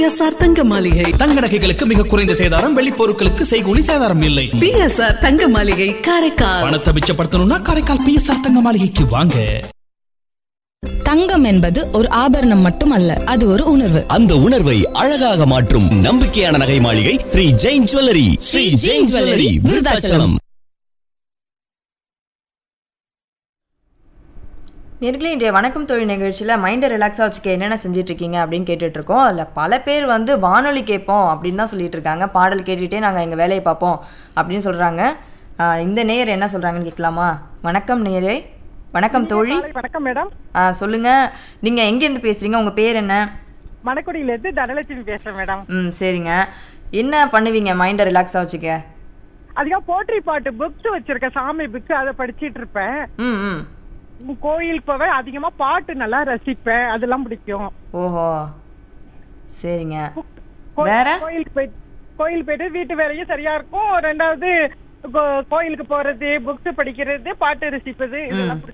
PSR தங்க மாளிகை தங்க நகைகளுக்கு மிக குறைந்த சேதாரம் வெள்ளி பொருட்களுக்கு செய்கூலி சேதாரம் இல்லை பிஎஸ்ஆர் தங்க மாளிகை காரைக்கால் பணத்தை மிச்சப்படுத்தணும்னா காரைக்கால் பிஎஸ்ஆர் தங்க மாளிகைக்கு வாங்க தங்கம் என்பது ஒரு ஆபரணம் மட்டுமல்ல அது ஒரு உணர்வு அந்த உணர்வை அழகாக மாற்றும் நம்பிக்கையான நகை மாளிகை ஸ்ரீ ஜெயின் ஜுவல்லரி ஸ்ரீ ஜெயின் ஜுவல்லரி விருதாச்சலம் நேர்களே இன்றைய வணக்கம் தொழில் நிகழ்ச்சியில் மைண்டை ரிலாக்ஸாக வச்சுக்க என்னென்ன செஞ்சுட்டு இருக்கீங்க அப்படின்னு கேட்டுட்டு இருக்கோம் அதில் பல பேர் வந்து வானொலி கேட்போம் அப்படின்னு தான் சொல்லிட்டு இருக்காங்க பாடல் கேட்டுகிட்டே நாங்கள் எங்கள் வேலையை பார்ப்போம் அப்படின்னு சொல்கிறாங்க இந்த நேயர் என்ன சொல்கிறாங்கன்னு கேட்கலாமா வணக்கம் நேரே வணக்கம் தோழி காலை வணக்கம் மேடம் ஆ, சொல்லுங்க நீங்கள் எங்கேருந்து பேசுகிறீங்க உங்கள் பேர் என்ன மணக்குடியில இருந்து தனலட்சுமி பேசுறேன் மேடம் ம் சரிங்க என்ன பண்ணுவீங்க மைண்டை ரிலாக்ஸாக வச்சுக்க அதிகம் போற்றி பாட்டு புக்ஸ் வச்சிருக்கேன் சாமி புக்ஸ் அதை படிச்சிட்டு இருப்பேன் ம் ம் உம், கோயிலுக்கு போவேன் அதிகமா பாட்டு நல்லா ரசிப்பேன் அதெல்லாம் பிடிக்கும் ஓஹோ சரிங்க கோ- வேற கோயிலுக்கு போய் கோயில் போயிட்டு வீட்டு வேலையும் சரியா இருக்கும் ரெண்டாவது கோ- கோயிலுக்கு போறது புக்ஸ் படிக்கிறது பாட்டு ரசிப்பது இதெல்லாம் பிடிக்கும்